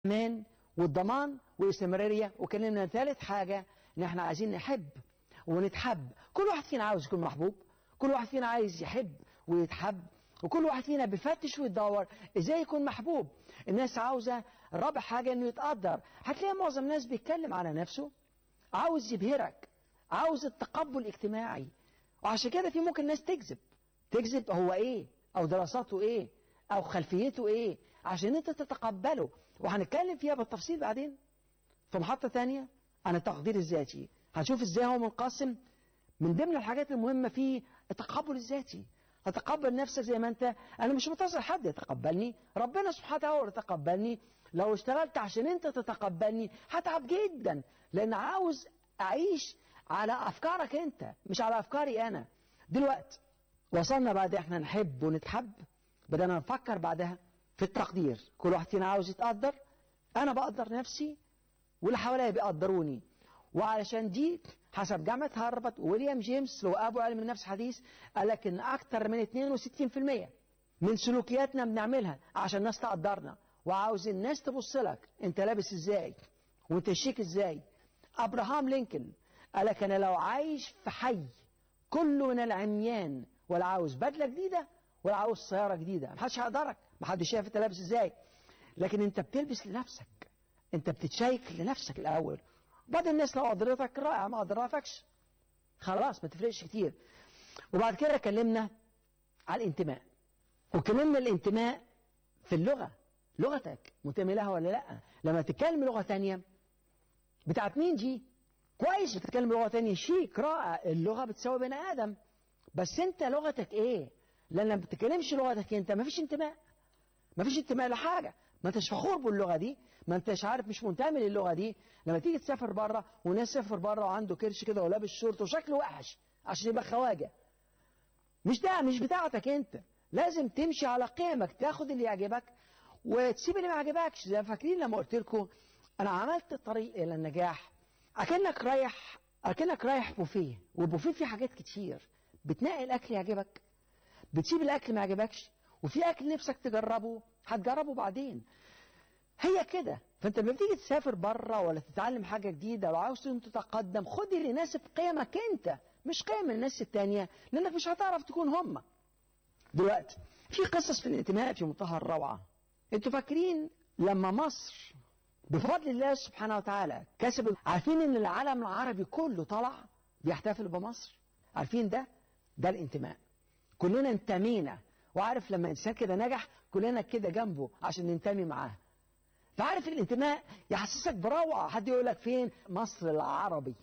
الامان والضمان والاستمراريه وكلمنا ثالث حاجه ان احنا عايزين نحب ونتحب كل واحد فينا عاوز يكون محبوب كل واحد فينا عايز يحب ويتحب وكل واحد فينا بيفتش ويدور ازاي يكون محبوب الناس عاوزه رابع حاجه انه يتقدر هتلاقي معظم الناس بيتكلم على نفسه عاوز يبهرك عاوز التقبل الاجتماعي وعشان كده في ممكن ناس تكذب تكذب هو ايه او دراساته ايه او خلفيته ايه عشان انت تتقبله وهنتكلم فيها بالتفصيل بعدين في محطة تانية عن التقدير الذاتي هنشوف ازاي هو منقسم من ضمن الحاجات المهمة فيه التقبل الذاتي تتقبل نفسك زي ما انت انا مش منتظر حد يتقبلني ربنا سبحانه وتعالى هو اللي تقبلني لو اشتغلت عشان انت تتقبلني هتعب جدا لان عاوز اعيش على افكارك انت مش على افكاري انا دلوقتي وصلنا بعد احنا نحب ونتحب بدأنا نفكر بعدها في التقدير كل واحد فينا عاوز يتقدر انا بقدر نفسي واللي حواليا بيقدروني وعلشان دي حسب جامعة هارفارد وويليام جيمس لو أبو علم النفس حديث قال لك إن أكثر من 62% من سلوكياتنا بنعملها عشان الناس تقدرنا وعاوز الناس تبص لك أنت لابس إزاي وأنت شيك إزاي أبراهام لينكولن قال لك أنا لو عايش في حي كله من العميان ولا عاوز بدلة جديدة ولا عاوز سيارة جديدة محدش هيقدرك محدش شايف أنت لابس إزاي لكن أنت بتلبس لنفسك أنت بتتشيك لنفسك الأول بعد الناس لو قدرتك رائع ما قدرتكش خلاص ما تفرقش كتير وبعد كده اتكلمنا على الانتماء وكلمنا الانتماء في اللغة لغتك منتمي لها ولا لا لما تتكلم لغة تانية بتاعت مين دي كويس بتتكلم لغة تانية شيك رائع اللغة بتساوي بني آدم بس انت لغتك ايه لان لما بتتكلمش لغتك انت ما فيش انتماء ما فيش انتماء لحاجة ما انتش فخور باللغة دي ما انتش عارف مش منتمي للغة دي لما تيجي تسافر بره وناس سافر بره وعنده كرش كده ولابس شورت وشكله وحش عشان يبقى خواجة مش ده مش بتاعتك انت لازم تمشي على قيمك تاخد اللي يعجبك وتسيب اللي ما يعجبكش زي فاكرين لما قلت لكم انا عملت الطريق الى النجاح اكنك رايح اكنك رايح بوفيه والبوفيه فيه حاجات كتير بتنقي الاكل يعجبك بتسيب الاكل ما يعجبكش وفي اكل نفسك تجربه هتجربه بعدين هي كده فانت لما بتيجي تسافر بره ولا تتعلم حاجه جديده لو عاوز تتقدم خد اللي يناسب قيمك انت مش قيم الناس التانية لانك مش هتعرف تكون هم دلوقتي في قصص في الانتماء في منتهى الروعه انتوا فاكرين لما مصر بفضل الله سبحانه وتعالى كسب عارفين ان العالم العربي كله طلع بيحتفل بمصر عارفين ده ده الانتماء كلنا انتمينا وعارف لما انسان كده نجح كلنا كده جنبه عشان ننتمي معاه فعارف الانتماء يحسسك بروعه حد يقول لك فين مصر العربي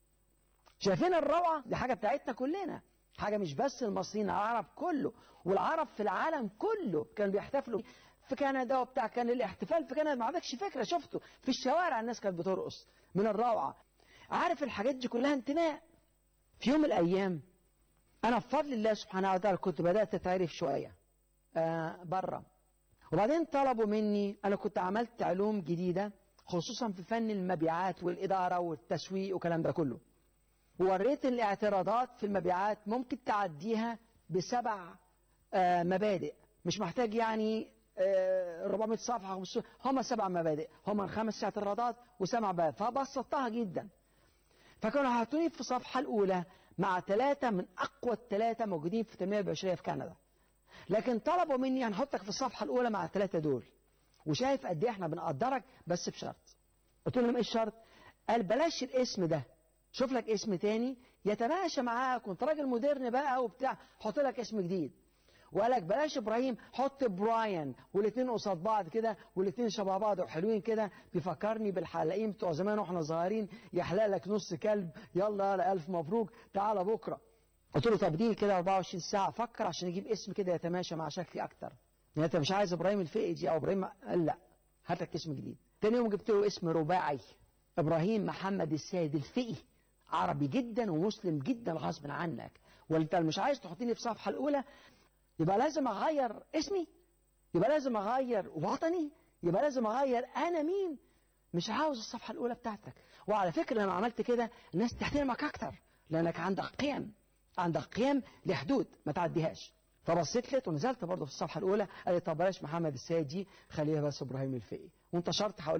شايفين الروعه دي حاجه بتاعتنا كلنا حاجه مش بس المصريين العرب كله والعرب في العالم كله كانوا بيحتفلوا في كندا وبتاع كان الاحتفال في كندا ما عندكش فكره شفته في الشوارع الناس كانت بترقص من الروعه عارف الحاجات دي كلها انتماء في يوم من الايام انا بفضل الله سبحانه وتعالى كنت بدات اتعرف شويه آه بره وبعدين طلبوا مني انا كنت عملت علوم جديده خصوصا في فن المبيعات والاداره والتسويق والكلام ده كله ووريت الاعتراضات في المبيعات ممكن تعديها بسبع آه مبادئ مش محتاج يعني آه 400 صفحه 500 هم سبع مبادئ هم خمس اعتراضات وسبع مبادئ فبسطتها جدا فكانوا حاطوني في الصفحه الاولى مع ثلاثة من أقوى الثلاثة موجودين في التنمية البشرية في كندا لكن طلبوا مني هنحطك في الصفحة الأولى مع الثلاثة دول وشايف قد إيه إحنا بنقدرك بس بشرط قلت لهم إيه الشرط؟ قال بلاش الاسم ده شوف لك اسم تاني يتماشى معاك وانت راجل مودرن بقى وبتاع حط لك اسم جديد وقال لك بلاش ابراهيم حط براين والاثنين قصاد بعض كده والاثنين شبه بعض وحلوين كده بيفكرني بالحلاقين بتوع زمان واحنا صغيرين يحلق لك نص كلب يلا يلا الف مبروك تعالى بكره قلت له طب دي كده 24 ساعه فكر عشان اجيب اسم كده يتماشى مع شكلي اكتر يعني انت مش عايز ابراهيم الفقي او ابراهيم قال لا هات لك اسم جديد تاني يوم جبت له اسم رباعي ابراهيم محمد السيد الفقي عربي جدا ومسلم جدا غصب عنك وانت مش عايز تحطيني في الصفحه الاولى يبقى لازم اغير اسمي يبقى لازم اغير وطني يبقى لازم اغير انا مين مش عاوز الصفحه الاولى بتاعتك وعلى فكره لما عملت كده الناس تحترمك اكتر لانك عندك قيم عندك قيم لحدود ما تعديهاش فبصيت لقيت ونزلت برضه في الصفحه الاولى قال لي طب بلاش محمد السيد دي خليها بس ابراهيم الفقي وانتشرت حوالين